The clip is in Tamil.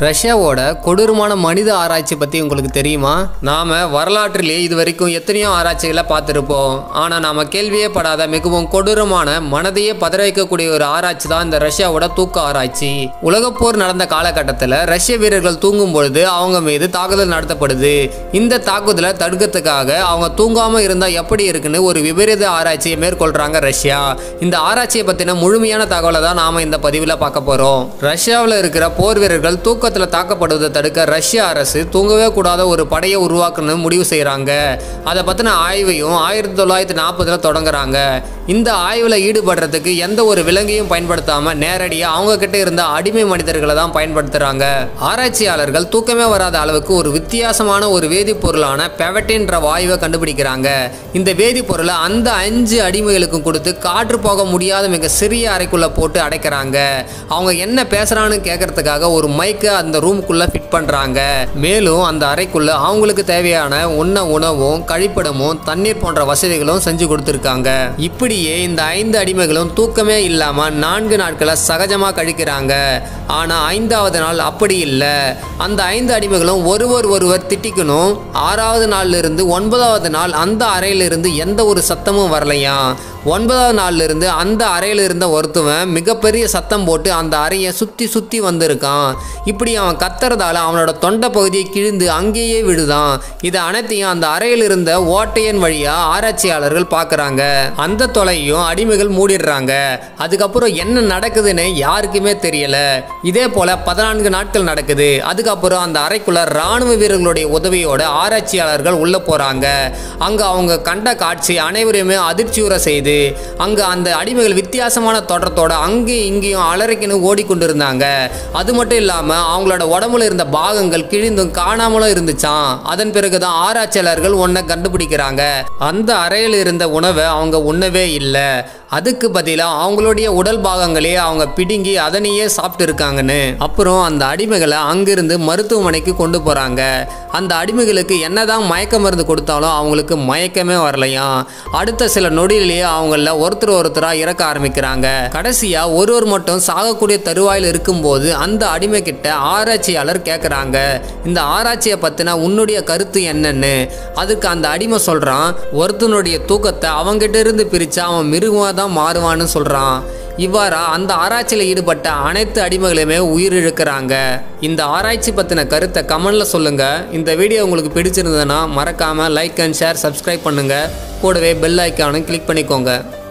ரஷ்யாவோட கொடூரமான மனித ஆராய்ச்சி பற்றி உங்களுக்கு தெரியுமா நாம வரலாற்றிலே இது வரைக்கும் எத்தனையோ ஆராய்ச்சிகளை பார்த்துருப்போம் ஆனால் நாம கேள்வியே படாத மிகவும் கொடூரமான மனதையே பதற வைக்கக்கூடிய ஒரு ஆராய்ச்சி தான் இந்த ரஷ்யாவோட தூக்க ஆராய்ச்சி உலகப்போர் நடந்த காலகட்டத்தில் ரஷ்ய வீரர்கள் தூங்கும் பொழுது அவங்க மீது தாக்குதல் நடத்தப்படுது இந்த தாக்குதலை தடுக்கிறதுக்காக அவங்க தூங்காம இருந்தா எப்படி இருக்குன்னு ஒரு விபரீத ஆராய்ச்சியை மேற்கொள்றாங்க ரஷ்யா இந்த ஆராய்ச்சியை பத்தின முழுமையான தகவலை தான் நாம இந்த பதிவில் பார்க்க போறோம் ரஷ்யாவில் இருக்கிற போர் வீரர்கள் தூக்கத்தில் தாக்கப்படுவதை தடுக்க ரஷ்ய அரசு தூங்கவே கூடாத ஒரு படையை உருவாக்கணும்னு முடிவு செய்கிறாங்க அதை பற்றின ஆய்வையும் ஆயிரத்தி தொள்ளாயிரத்தி நாற்பதில் தொடங்குறாங்க இந்த ஆய்வில் ஈடுபடுறதுக்கு எந்த ஒரு விலங்கையும் பயன்படுத்தாமல் நேரடியாக அவங்க கிட்ட இருந்த அடிமை மனிதர்களை தான் பயன்படுத்துகிறாங்க ஆராய்ச்சியாளர்கள் தூக்கமே வராத அளவுக்கு ஒரு வித்தியாசமான ஒரு வேதிப்பொருளான பெவட்டின்ற வாயுவை கண்டுபிடிக்கிறாங்க இந்த வேதிப்பொருளை அந்த அஞ்சு அடிமைகளுக்கும் கொடுத்து காற்று போக முடியாத மிக சிறிய அறைக்குள்ள போட்டு அடைக்கிறாங்க அவங்க என்ன பேசுறான்னு கேட்கறதுக்காக ஒரு மைக்கை அந்த ரூமுக்குள்ள ஃபிட் பண்றாங்க மேலும் அந்த அறைக்குள்ள அவங்களுக்கு தேவையான உண்ண உணவும் கழிப்பிடமும் தண்ணீர் போன்ற வசதிகளும் செஞ்சு கொடுத்துருக்காங்க இப்படியே இந்த ஐந்து அடிமைகளும் தூக்கமே இல்லாம நான்கு நாட்களை சகஜமா கழிக்கிறாங்க ஆனா ஐந்தாவது நாள் அப்படி இல்லை அந்த ஐந்து அடிமைகளும் ஒருவர் ஒருவர் திட்டிக்கணும் ஆறாவது நாள்ல இருந்து ஒன்பதாவது நாள் அந்த அறையிலிருந்து எந்த ஒரு சத்தமும் வரலையாம் ஒன்பதாவது நாள்ல இருந்து அந்த அறையில் இருந்த ஒருத்தவன் மிகப்பெரிய சத்தம் போட்டு அந்த அறையை சுற்றி சுற்றி வந்திருக்கான் இப்படி அவன் கத்துறதால அவனோட தொண்டை பகுதியை கிழிந்து அங்கேயே விடுதான் இது அனைத்தையும் அந்த அறையில் இருந்த ஓட்டையன் வழியா ஆராய்ச்சியாளர்கள் பார்க்குறாங்க அந்த தொலையும் அடிமைகள் மூடிடுறாங்க அதுக்கப்புறம் என்ன நடக்குதுன்னு யாருக்குமே தெரியல இதே போல பதினான்கு நாட்கள் நடக்குது அதுக்கப்புறம் அந்த அறைக்குள்ள ராணுவ வீரர்களுடைய உதவியோட ஆராய்ச்சியாளர்கள் உள்ள போறாங்க அங்க அவங்க கண்ட காட்சி அனைவரையுமே அதிர்ச்சியுற செய்து அங்க அந்த அடிமைகள் வித்தியாசமான தோற்றத்தோட அங்கேயும் இங்கேயும் அலறிக்கின்னு ஓடிக்கொண்டிருந்தாங்க அது மட்டும் இல்லாம அவங்களோட உடம்புல இருந்த பாகங்கள் கிழிந்தும் காணாமலும் இருந்துச்சாம் அதன் பிறகுதான் ஆராய்ச்சியாளர்கள் ஒன்றை கண்டுபிடிக்கிறாங்க அந்த அறையில் இருந்த உணவை அவங்க உண்ணவே இல்லை அதுக்கு பதிலாக அவங்களுடைய உடல் பாகங்களே அவங்க பிடுங்கி அதனையே சாப்பிட்டு இருக்காங்கன்னு அப்புறம் அந்த அடிமைகளை அங்கிருந்து மருத்துவமனைக்கு கொண்டு போகிறாங்க அந்த அடிமைகளுக்கு என்னதான் மயக்க மருந்து கொடுத்தாலும் அவங்களுக்கு மயக்கமே வரலையாம் அடுத்த சில நொடியிலேயே அவங்கள ஒருத்தர் ஒருத்தராக இறக்க ஆரம்பிக்கிறாங்க கடைசியாக ஒருவர் மட்டும் சாகக்கூடிய தருவாயில் இருக்கும்போது அந்த அடிமை கிட்ட ஆராய்ச்சியாளர் கேட்குறாங்க இந்த ஆராய்ச்சியை பற்றின உன்னுடைய கருத்து என்னன்னு அதுக்கு அந்த அடிமை சொல்கிறான் ஒருத்தனுடைய தூக்கத்தை அவங்கிட்ட இருந்து பிரித்து அவன் மிருகமாக தான் மாறுவான்னு சொல்கிறான் இவ்வாறா அந்த ஆராய்ச்சியில் ஈடுபட்ட அனைத்து அடிமைகளுமே உயிரிழக்கிறாங்க இந்த ஆராய்ச்சி பற்றின கருத்தை கமெண்ட்ல சொல்லுங்க இந்த வீடியோ உங்களுக்கு பிடிச்சிருந்ததுன்னா மறக்காம லைக் அண்ட் ஷேர் சப்ஸ்கிரைப் பண்ணுங்க கூடவே பெல் ஐக்கானும் கிளிக் பண்ணிக்கோங்க